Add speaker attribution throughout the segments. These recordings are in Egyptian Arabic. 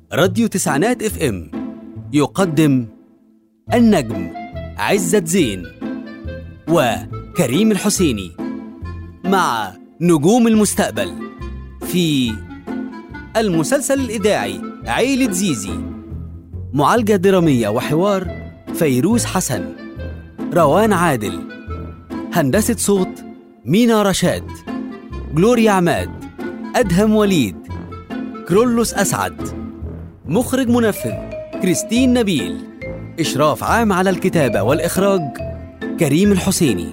Speaker 1: راديو تسعينات اف ام يقدم النجم عزت زين وكريم الحسيني مع نجوم المستقبل في المسلسل الإذاعي عيلة زيزي معالجة درامية وحوار فيروز حسن روان عادل هندسة صوت مينا رشاد جلوريا عماد أدهم وليد كرولوس أسعد مخرج منفذ كريستين نبيل إشراف عام على الكتابة والإخراج كريم الحسيني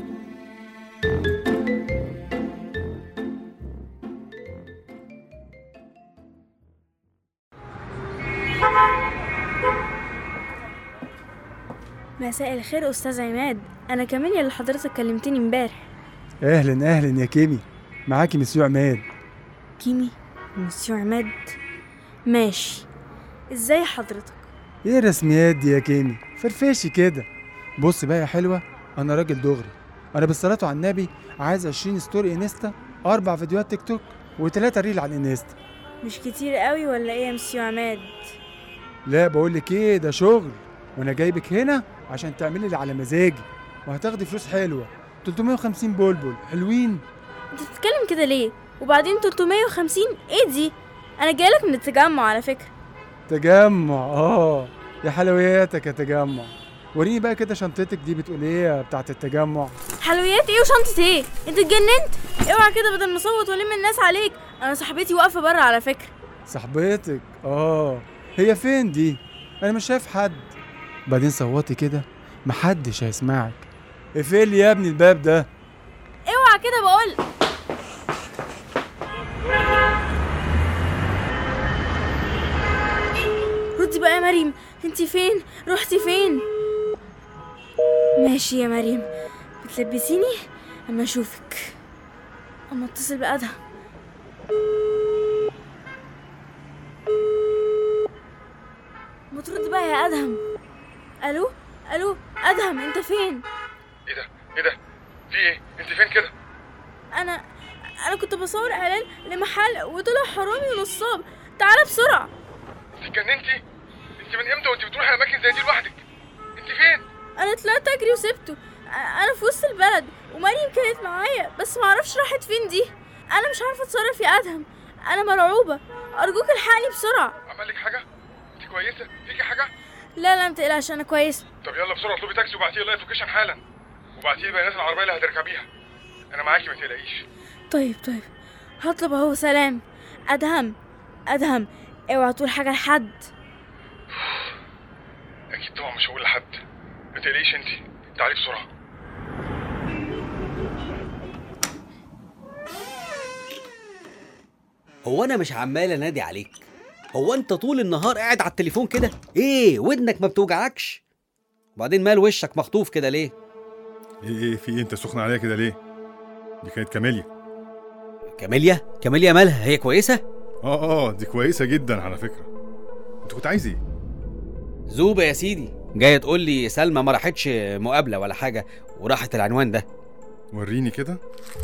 Speaker 2: مساء الخير استاذ عماد انا كمان اللي حضرتك كلمتني امبارح
Speaker 3: اهلا اهلا يا كيمي معاكي مسيو عماد
Speaker 2: كيمي مسيو عماد ماشي ازاي حضرتك
Speaker 3: ايه الرسميات دي يا كيمي فرفشي كده بص بقى يا حلوه انا راجل دغري انا بالصلاه على النبي عايز 20 ستوري انستا اربع فيديوهات تيك توك وثلاثه ريل على الانستا
Speaker 2: مش كتير قوي ولا ايه يا مسيو عماد
Speaker 3: لا بقول لك ايه ده شغل وانا جايبك هنا عشان تعملي اللي على مزاجي وهتاخدي فلوس حلوه 350 بلبل حلوين
Speaker 2: انت بتتكلم كده ليه وبعدين 350 ايه دي انا جايلك من التجمع على فكره
Speaker 3: تجمع اه يا حلوياتك يا تجمع وريني بقى كده شنطتك دي بتقول ايه بتاعت التجمع
Speaker 2: حلويات ايه وشنطه ايه انت اتجننت اوعى كده بدل ما اصوت والم الناس عليك انا صاحبتي واقفه بره على فكره
Speaker 3: صاحبتك اه هي فين دي انا مش شايف حد بعدين صوتي كده محدش هيسمعك اقفل يا ابني الباب ده
Speaker 2: اوعى كده بقول ردي بقى يا مريم انت فين رحتي فين ماشي يا مريم بتلبسيني اما اشوفك اما اتصل بأدهم ما ترد بقى يا ادهم الو الو ادهم انت فين
Speaker 4: ايه ده ايه ده في ايه انت فين كده
Speaker 2: انا انا كنت بصور اعلان لمحل وطلع حرامي ونصاب تعالى بسرعه
Speaker 4: انت اتجننتي انت من امتى وانت بتروحي اماكن زي دي لوحدك انت فين
Speaker 2: انا طلعت اجري وسبته أ- انا في وسط البلد ومريم كانت معايا بس معرفش راحت فين دي انا مش عارفه اتصرف يا ادهم انا مرعوبه ارجوك الحقني بسرعه
Speaker 4: عمل لك حاجه انت كويسه فيكي حاجه
Speaker 2: لا لا متقلقش انا كويسه
Speaker 4: طب يلا بسرعه اطلبي تاكسي وبعتيه لي لايف لوكيشن حالا وبعتيه لي بيانات العربيه اللي هتركبيها انا معاكي ما تقلقيش
Speaker 2: طيب طيب هطلب اهو سلام ادهم ادهم اوعى تقول حاجه لحد
Speaker 4: اكيد طبعا مش هقول لحد ما تقلقيش انت تعالي بسرعه
Speaker 1: هو أنا مش عمال أنادي عليك هو أنت طول النهار قاعد على التليفون كده إيه ودنك ما بتوجعكش وبعدين مال وشك مخطوف كده ليه
Speaker 4: ايه ايه في ايه انت سخن عليا كده ليه دي كانت كاميليا
Speaker 1: كاميليا كاميليا مالها هي كويسة
Speaker 4: اه اه دي كويسه جدا على فكره انت كنت عايز ايه
Speaker 1: زوبة يا سيدي جاية تقول لي سلمى ما راحتش مقابلة ولا حاجة وراحت العنوان ده
Speaker 4: وريني كده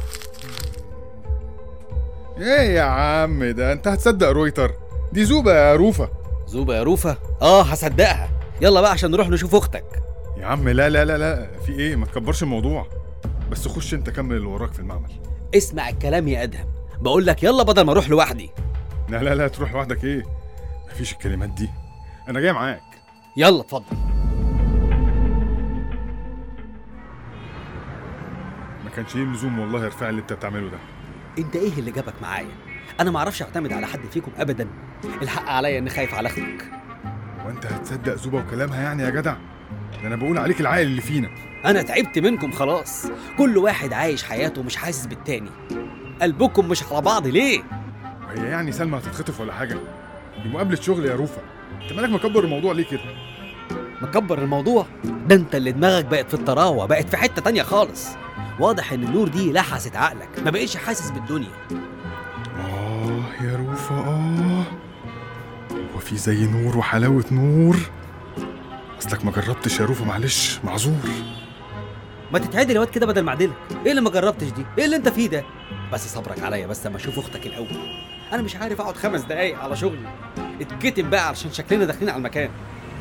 Speaker 4: ايه يا عم ده انت هتصدق رويتر دي زوبة يا روفة
Speaker 1: زوبة يا روفة اه هصدقها يلا بقى عشان نروح نشوف اختك
Speaker 4: يا عم لا لا لا لا في ايه ما تكبرش الموضوع بس خش انت كمل اللي وراك في المعمل
Speaker 1: اسمع الكلام يا ادهم بقول لك يلا بدل ما اروح لوحدي
Speaker 4: لا لا لا تروح لوحدك ايه مفيش الكلمات دي انا جاي معاك
Speaker 1: يلا اتفضل
Speaker 4: ما كانش ليه لزوم والله ارفع اللي انت بتعمله ده
Speaker 1: انت ايه اللي جابك معايا انا ما اعرفش اعتمد على حد فيكم ابدا الحق عليا اني خايف على اختك
Speaker 4: وانت هتصدق زوبة وكلامها يعني يا جدع ده انا بقول عليك العاقل اللي فينا
Speaker 1: انا تعبت منكم خلاص كل واحد عايش حياته مش حاسس بالتاني قلبكم مش على بعض ليه
Speaker 4: وهي يعني سلمى هتتخطف ولا حاجه دي مقابله شغل يا روفة انت مالك مكبر الموضوع ليه كده
Speaker 1: مكبر الموضوع ده انت اللي دماغك بقت في الطراوه بقت في حته تانية خالص واضح ان النور دي لحست عقلك ما بقتش حاسس بالدنيا
Speaker 4: آه يا روفة آه هو في زي نور وحلاوة نور أصلك ما جربتش يا روفة معلش معذور
Speaker 1: ما تتعدل يا واد كده بدل ما اعدلك ايه اللي ما جربتش دي ايه اللي انت فيه ده بس صبرك عليا بس اما اشوف اختك الاول انا مش عارف اقعد خمس دقايق على شغلي اتكتب بقى علشان شكلنا داخلين على المكان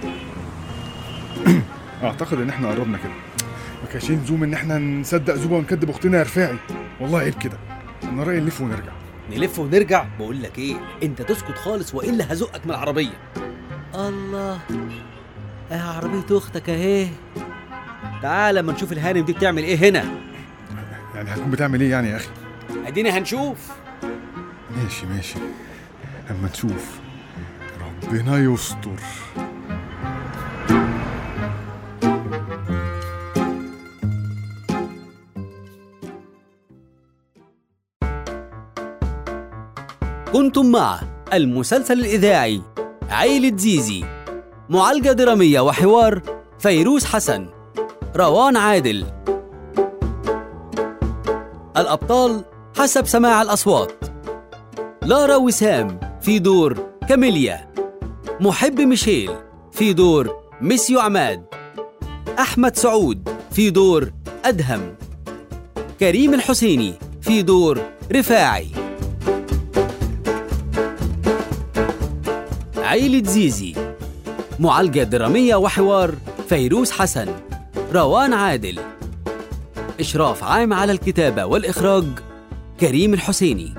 Speaker 4: اعتقد ان احنا قربنا كده ما كانش لزوم ان احنا نصدق زوبه ونكدب اختنا يا رفاعي والله عيب كده انا رايي نلف ونرجع
Speaker 1: نلف ونرجع بقول لك ايه انت تسكت خالص والا هزقك من العربيه الله اه عربيه اختك اهي تعال اما نشوف الهانم دي بتعمل ايه هنا
Speaker 4: يعني هتكون بتعمل ايه يعني يا اخي
Speaker 1: ادينا هنشوف
Speaker 4: ماشي ماشي اما نشوف ربنا يستر
Speaker 1: كنتم مع المسلسل الإذاعي عيلة زيزي معالجة درامية وحوار فيروز حسن روان عادل الأبطال حسب سماع الأصوات لارا وسام في دور كاميليا محب ميشيل في دور ميسيو عماد أحمد سعود في دور أدهم كريم الحسيني في دور رفاعي عيلة زيزي معالجة درامية وحوار فيروز حسن روان عادل إشراف عام على الكتابة والإخراج كريم الحسيني